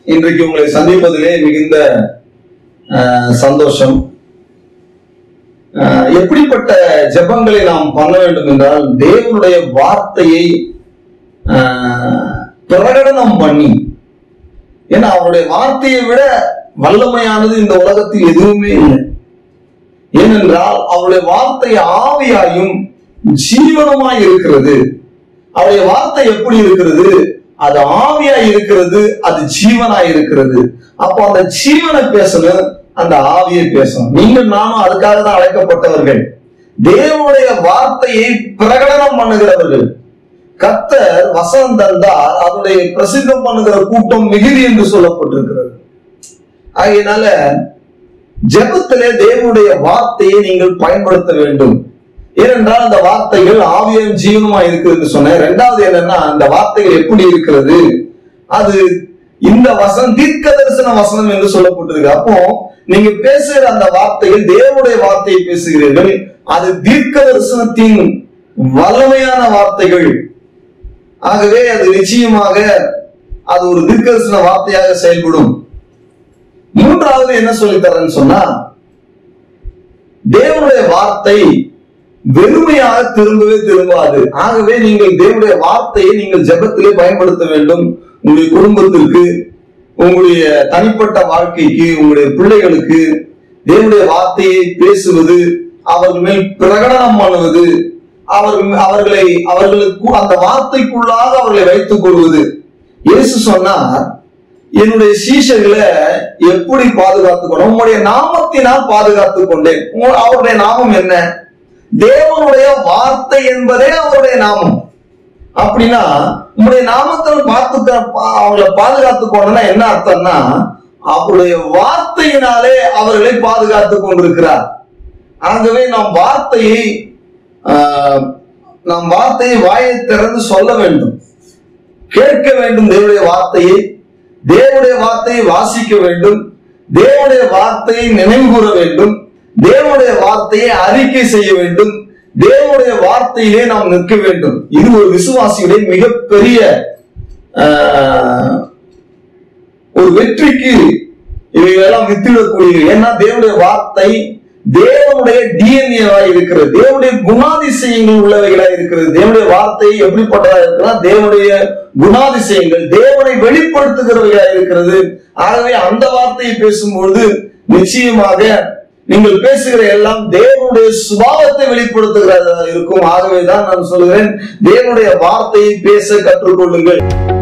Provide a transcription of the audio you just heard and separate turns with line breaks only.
இன்றைக்கு உங்களை சந்திப்பதிலே மிகுந்த அஹ், சந்தோஷம் அஹ், எப்படிப்பட்ட ஜெபங்களை நாம் பண்ண வேண்டும் என்றால் தேவனுடைய வார்த்தையை அஹ், பிரகடனம் பண்ணி ஏன்னா அவருடைய வார்த்தையை விட வல்லமையானது இந்த உலகத்தில் எதுவுமே இல்லை ஏனென்றால் அவருடைய வார்த்தை ஆவியாயும் ஜீவனமாய் இருக்கிறது அவருடைய வார்த்தை எப்படி இருக்கிறது அது ஆவியாய் இருக்கிறது அது ஜீவனாய் இருக்கிறது அப்போ அந்த ஜீவனை பேசணும் அந்த ஆவியை பேசணும் நீங்கள் நானும் அதுக்காக தான் அழைக்கப்பட்டவர்கள் தேவனுடைய வார்த்தையை பிரகடனம் பண்ணுகிறவர்கள் கர்த்தர் வசனம் தந்தார் அதனுடைய பிரசித்தம் பண்ணுகிற கூட்டம் மிகுதி என்று சொல்லப்பட்டிருக்கிறது ஆகையினால ஜெபத்திலே தேவனுடைய வார்த்தையை நீங்கள் பயன்படுத்த வேண்டும் ஏனென்றால் அந்த வார்த்தைகள் ஆவியம் ஜீவனமா இருக்குதுன்னு சொன்னேன் ரெண்டாவது என்னன்னா அந்த வார்த்தைகள் எப்படி இருக்கிறது அது இந்த வசனம் தீர்க்க தரிசன வசனம் என்று சொல்லப்பட்டிருக்கு அப்போ நீங்க பேசுகிற அந்த வார்த்தைகள் தேவனுடைய வார்த்தையை பேசுகிறீர்கள் அது தீர்க்க தரிசனத்தின் வல்லமையான வார்த்தைகள் ஆகவே அது நிச்சயமாக அது ஒரு தீர்க்கதரிசன வார்த்தையாக செயல்படும் மூன்றாவது என்ன சொல்லித் தரேன்னு சொன்னா தேவனுடைய வார்த்தை வெறுமையாக திரும்பவே திரும்பாது ஆகவே நீங்கள் தேவனுடைய வார்த்தையை நீங்கள் ஜெபத்திலே பயன்படுத்த வேண்டும் உங்களுடைய குடும்பத்திற்கு உங்களுடைய தனிப்பட்ட வாழ்க்கைக்கு உங்களுடைய பிள்ளைகளுக்கு தேவனுடைய வார்த்தையை பேசுவது அவர்கள் மேல் பிரகடனம் பண்ணுவது அவர்கள் அவர்களை அவர்களுக்கு அந்த வார்த்தைக்குள்ளாக அவர்களை வைத்துக் கொள்வது இயேசு சொன்னார் என்னுடைய சீஷர்களை எப்படி பாதுகாத்துக் கொண்டேன் உங்களுடைய நாமத்தினால் பாதுகாத்துக் கொண்டேன் உங்க- அவருடைய நாமம் என்ன தேவனுடைய வார்த்தை என்பதே அவருடைய நாமம் அப்படின்னா உங்களுடைய நாமத்தில் பார்த்து அவங்களை பாதுகாத்துக் கொண்டனா என்ன அர்த்தம்னா அவருடைய வார்த்தையினாலே அவர்களை பாதுகாத்துக் கொண்டிருக்கிறார் ஆகவே நாம் வார்த்தையை ஆஹ், நாம் வார்த்தையை வாயை திறந்து சொல்ல வேண்டும் கேட்க வேண்டும் தேவனுடைய வார்த்தையை தேவனுடைய வார்த்தையை வாசிக்க வேண்டும் தேவனுடைய வார்த்தையை நினைவு கூற வேண்டும் தேவனுடைய வார்த்தையை அறிக்கை செய்ய வேண்டும் தேவனுடைய வார்த்தையிலே நாம் நிற்க வேண்டும் இது ஒரு விசுவாசியுடைய மிகப்பெரிய ஆஹ், ஒரு வெற்றிக்கு இவைகளெல்லாம் வித்திடக்கூடிய ஏன்னா தேவனுடைய வார்த்தை தேவனுடைய டிஎன்ஏவா இருக்கிறது தேவனுடைய குணாதிசயங்கள் உள்ளவைகளா இருக்கிறது தேவனுடைய வார்த்தை எப்படிப்பட்டதா இருக்குன்னா தேவனுடைய குணாதிசயங்கள் தேவனை வெளிப்படுத்துகிறவைகளா இருக்கிறது ஆகவே அந்த வார்த்தையை பேசும்பொழுது நிச்சயமாக நீங்கள் பேசுகிற எல்லாம் தேவனுடைய சுபாவத்தை வெளிப்படுத்துகிறதா இருக்கும் ஆகவே தான் நான் சொல்கிறேன் தேவனுடைய வார்த்தையை பேச கற்றுக்கொள்ளுங்கள்